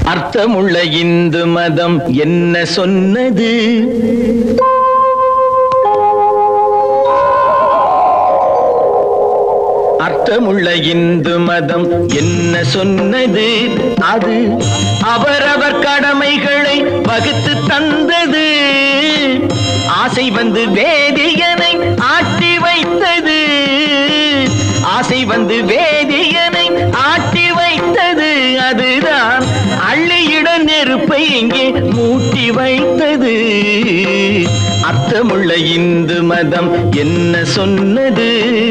அர்த்தமுள்ள இந்து மதம் என்ன சொன்னது அர்த்தமுள்ள இந்து மதம் என்ன சொன்னது அது அவரவர் கடமைகளை வகுத்து தந்தது ஆசை வந்து வேதியனை ஆட்டி வைத்தது ஆசை வந்து வேதியனை ஆட்டி வைத்தது அதுதான் அள்ளியிட நெருப்பை இங்கே மூட்டி வைத்தது அர்த்தமுள்ள இந்து மதம் என்ன சொன்னது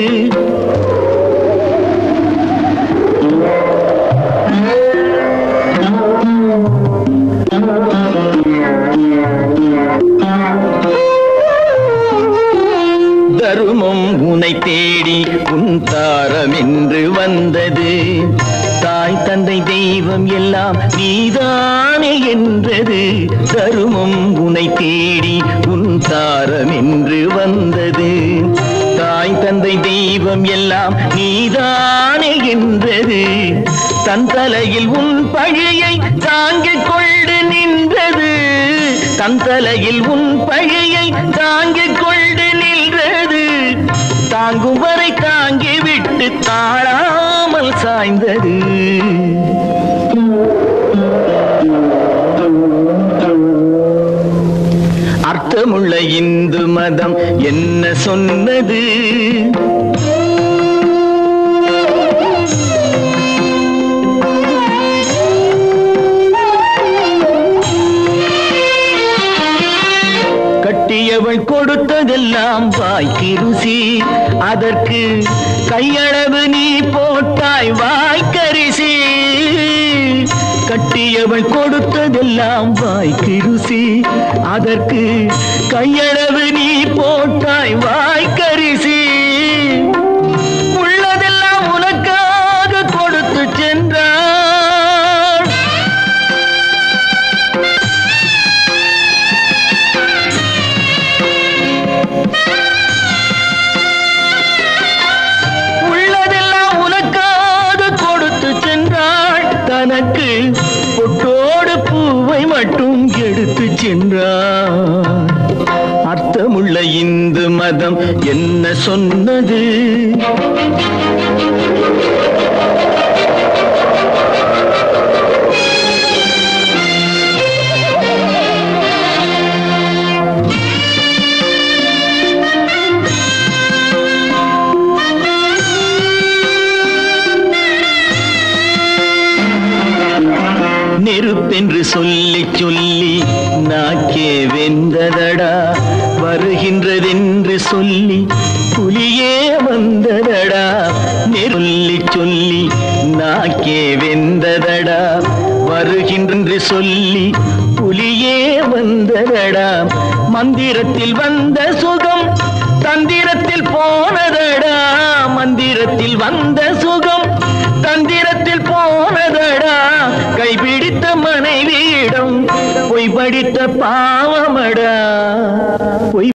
தருமம் உனை தேடி உன் தாரம் என்று வந்தது தாய் தந்தை தெய்வம் எல்லாம் நீதானே என்றது தருமம் உனை தேடி உன் தாரம் என்று வந்தது தாய் தந்தை தெய்வம் எல்லாம் நீதானே என்றது தன் தலையில் உன் பழியை தாங்கிக் கொண்டு நின்றது தன் தலையில் உன் பழியை தாங்கிக் கொண்டு நின்றது தாங்கும் வரை தாங்கி விட்டு தாழாமல் சாய்ந்தது அர்த்தமுள்ள இந்து மதம் என்ன சொன்னது கட்டியவள் கொடுத்ததெல்லாம் வாய்க்கு ருசி அதற்கு கையளவு நீ போட்டாய் வாய்க்கரிசி கட்டியவள் கொடுத்ததெல்லாம் வாய்க்கு ருசி அதற்கு கையளவு நீ போட்டாய் வாய்க்கரிசி உள்ளதெல்லாம் உனக்காக கொடுத்து சென்றாள் உள்ளதெல்லாம் உனக்காக கொடுத்து சென்றாள் தனக்கு பொட்டோடு பூவை மட்டும் எடுத்து சென்றாள் அர்த்தமுள்ள இந்து மதம் என்ன சொன்னது நெருப்பென்று சொல்லி சொல்லி நாக்கே வெந்ததடா வருகின்றதென்று சொல்லி புலியே வந்ததடா நெருள்ளி சொல்லி நாக்கே வெந்ததடா வருகின்ற சொல்லி புலியே வந்ததடா மந்திரத்தில் வந்த சுகம் தந்திரத்தில் போனதடா மந்திரத்தில் வந்த சுகம் தந்திரத்தில் போனதடா கைபிடித்த மனைவியிடம் பொய் படித்த பாவமடா பொய்